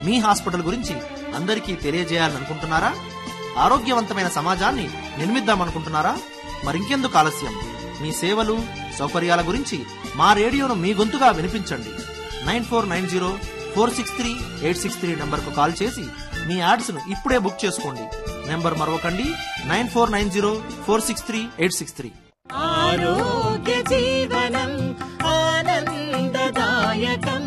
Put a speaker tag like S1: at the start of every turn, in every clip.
S1: మీ hospital గురించి అందరికీ తెలియజేయాలనుకుంటున్నారా ఆరోగ్యవంతమైన సమాజాన్ని నిర్మిద్దామనుకుంటున్నారా మరింకెందుకు ఆలస్యం మీ సేవలు సౌకర్యాల గురించి మా రేడియోను మీ గొంతుగా వినిపించండి nine four nine zero four six three eight six three నెంబర్కు కాల్ చేసి మీ యాడ్స్ను ఇప్పుడే బుక్ చేసుకోండి నెంబర్ మరొకండి nine four nine zero four six three eight six three
S2: ఆరోగ్య జీవనం ఆనందదాయకం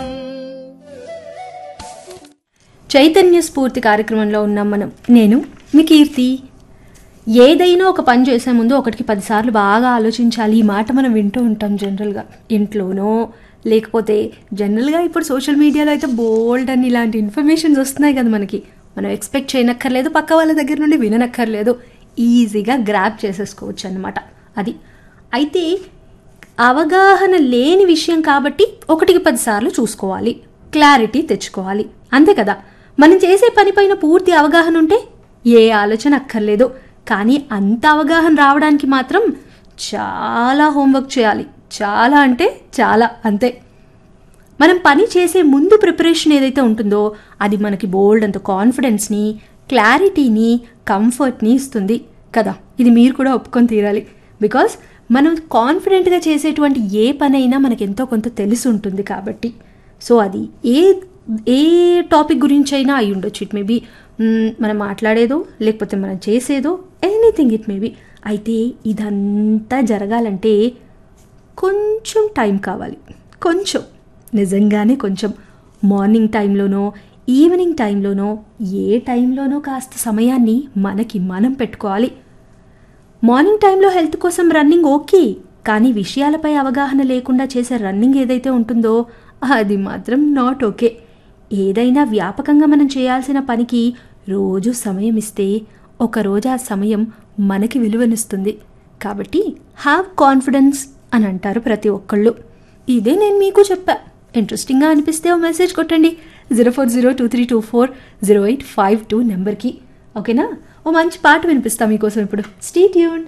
S3: చైతన్య స్ఫూర్తి కార్యక్రమంలో ఉన్నాం మనం నేను మీ కీర్తి ఏదైనా ఒక పని చేసే ముందు ఒకటికి పదిసార్లు బాగా ఆలోచించాలి ఈ మాట మనం వింటూ ఉంటాం జనరల్గా ఇంట్లోనో లేకపోతే జనరల్గా ఇప్పుడు సోషల్ మీడియాలో అయితే బోల్డ్ అని ఇలాంటి ఇన్ఫర్మేషన్స్ వస్తున్నాయి కదా మనకి మనం ఎక్స్పెక్ట్ చేయనక్కర్లేదు పక్క వాళ్ళ దగ్గర నుండి విననక్కర్లేదు ఈజీగా గ్రాప్ చేసేసుకోవచ్చు అన్నమాట అది అయితే అవగాహన లేని విషయం కాబట్టి ఒకటికి పదిసార్లు చూసుకోవాలి క్లారిటీ తెచ్చుకోవాలి అంతే కదా మనం చేసే పనిపైన పూర్తి అవగాహన ఉంటే ఏ ఆలోచన అక్కర్లేదు కానీ అంత అవగాహన రావడానికి మాత్రం చాలా హోంవర్క్ చేయాలి చాలా అంటే చాలా అంతే మనం పని చేసే ముందు ప్రిపరేషన్ ఏదైతే ఉంటుందో అది మనకి బోల్డ్ అంత కాన్ఫిడెన్స్ని క్లారిటీని కంఫర్ట్ని ఇస్తుంది కదా ఇది మీరు కూడా ఒప్పుకొని తీరాలి బికాస్ మనం కాన్ఫిడెంట్గా చేసేటువంటి ఏ పనైనా మనకి ఎంతో కొంత తెలిసి ఉంటుంది కాబట్టి సో అది ఏ ఏ టాపిక్ గురించి అయినా అయి ఉండొచ్చు ఇట్ మేబీ మనం మాట్లాడేదో లేకపోతే మనం చేసేదో ఎనీథింగ్ ఇట్ మేబీ అయితే ఇదంతా జరగాలంటే కొంచెం టైం కావాలి కొంచెం నిజంగానే కొంచెం మార్నింగ్ టైంలోనో ఈవినింగ్ టైంలోనో ఏ టైంలోనో కాస్త సమయాన్ని మనకి మనం పెట్టుకోవాలి మార్నింగ్ టైంలో హెల్త్ కోసం రన్నింగ్ ఓకే కానీ విషయాలపై అవగాహన లేకుండా చేసే రన్నింగ్ ఏదైతే ఉంటుందో అది మాత్రం నాట్ ఓకే ఏదైనా వ్యాపకంగా మనం చేయాల్సిన పనికి రోజు సమయం ఇస్తే ఒకరోజు ఆ సమయం మనకి విలువనిస్తుంది కాబట్టి హ్యావ్ కాన్ఫిడెన్స్ అని అంటారు ప్రతి ఒక్కళ్ళు ఇదే నేను మీకు చెప్పా ఇంట్రెస్టింగ్గా అనిపిస్తే ఓ మెసేజ్ కొట్టండి zero four zero two three two four zero eight five two నెంబర్కి ఓకేనా ఓ మంచి పాట వినిపిస్తా మీకోసం ఇప్పుడు స్టీ ట్యూన్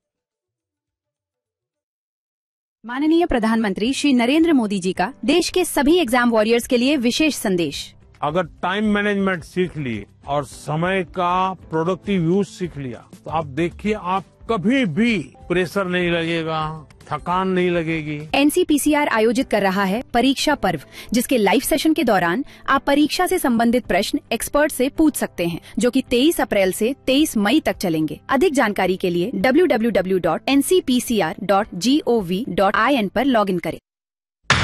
S4: माननीय प्रधानमंत्री श्री नरेंद्र मोदी जी का देश के सभी एग्जाम वॉरियर्स के लिए विशेष संदेश
S5: अगर टाइम मैनेजमेंट सीख लिए और समय का प्रोडक्टिव यूज सीख लिया तो आप देखिए आप कभी भी प्रेशर नहीं लगेगा थकान नहीं लगेगी
S4: एनसीपीसीआर आयोजित कर रहा है परीक्षा पर्व जिसके लाइव सेशन के दौरान आप परीक्षा से संबंधित प्रश्न एक्सपर्ट से पूछ सकते हैं जो कि 23 अप्रैल से 23 मई तक चलेंगे अधिक जानकारी के लिए www.ncpcr.gov.in पर लॉगिन करें